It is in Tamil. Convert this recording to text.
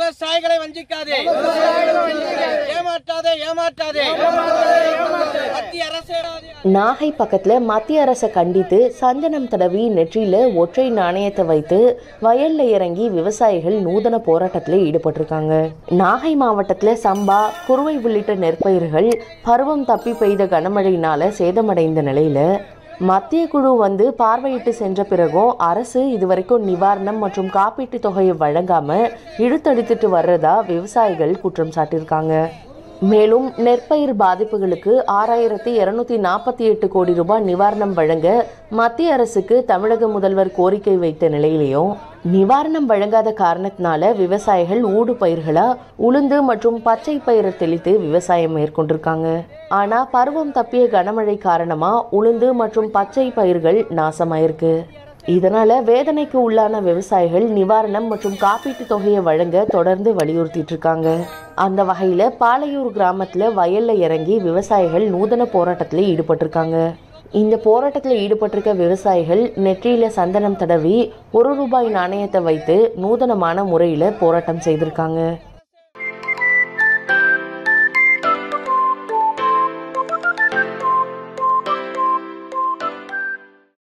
விவசாயிகளை வஞ்சிக்காதே ஏமாற்றாதே ஏமாற்றாதே மத்திய அரசேடாதே நாகை பக்கத்துல மத்திய அரசை கண்டித்து சந்தனம் தடவி நெற்றியில ஒற்றை நாணயத்தை வைத்து வயல்ல இறங்கி விவசாயிகள் நூதன போராட்டத்துல ஈடுபட்டிருக்காங்க நாகை மாவட்டத்துல சம்பா குறுவை உள்ளிட்ட நெற்பயிர்கள் பருவம் தப்பி பெய்த கனமழையினால சேதமடைந்த நிலையில மத்திய குழு வந்து பார்வையிட்டு சென்ற பிறகும் அரசு இதுவரைக்கும் நிவாரணம் மற்றும் காப்பீட்டுத் தொகையை வழங்காம இழுத்தடித்துட்டு வர்றதா விவசாயிகள் குற்றம் சாட்டியிருக்காங்க மேலும் நெற்பயிர் பாதிப்புகளுக்கு ஆறாயிரத்தி இருநூத்தி நாற்பத்தி எட்டு கோடி ரூபாய் நிவாரணம் வழங்க மத்திய அரசுக்கு தமிழக முதல்வர் கோரிக்கை வைத்த நிலையிலையும் நிவாரணம் வழங்காத காரணத்தினால விவசாயிகள் ஊடு பயிர்களா உளுந்து மற்றும் பச்சை பயிரை தெளித்து விவசாயம் மேற்கொண்டிருக்காங்க ஆனா பருவம் தப்பிய கனமழை காரணமா உளுந்து மற்றும் பச்சை பயிர்கள் நாசமாயிருக்கு இதனால வேதனைக்கு உள்ளான விவசாயிகள் நிவாரணம் மற்றும் காப்பீட்டு தொகையை வழங்க தொடர்ந்து வலியுறுத்திட்டு இருக்காங்க அந்த வகையில பாலையூர் கிராமத்துல வயல்ல இறங்கி விவசாயிகள் நூதன போராட்டத்துல ஈடுபட்டிருக்காங்க இந்த போராட்டத்துல ஈடுபட்டிருக்க விவசாயிகள் நெற்றியில சந்தனம் தடவி ஒரு ரூபாய் நாணயத்தை வைத்து நூதனமான முறையில போராட்டம் செய்திருக்காங்க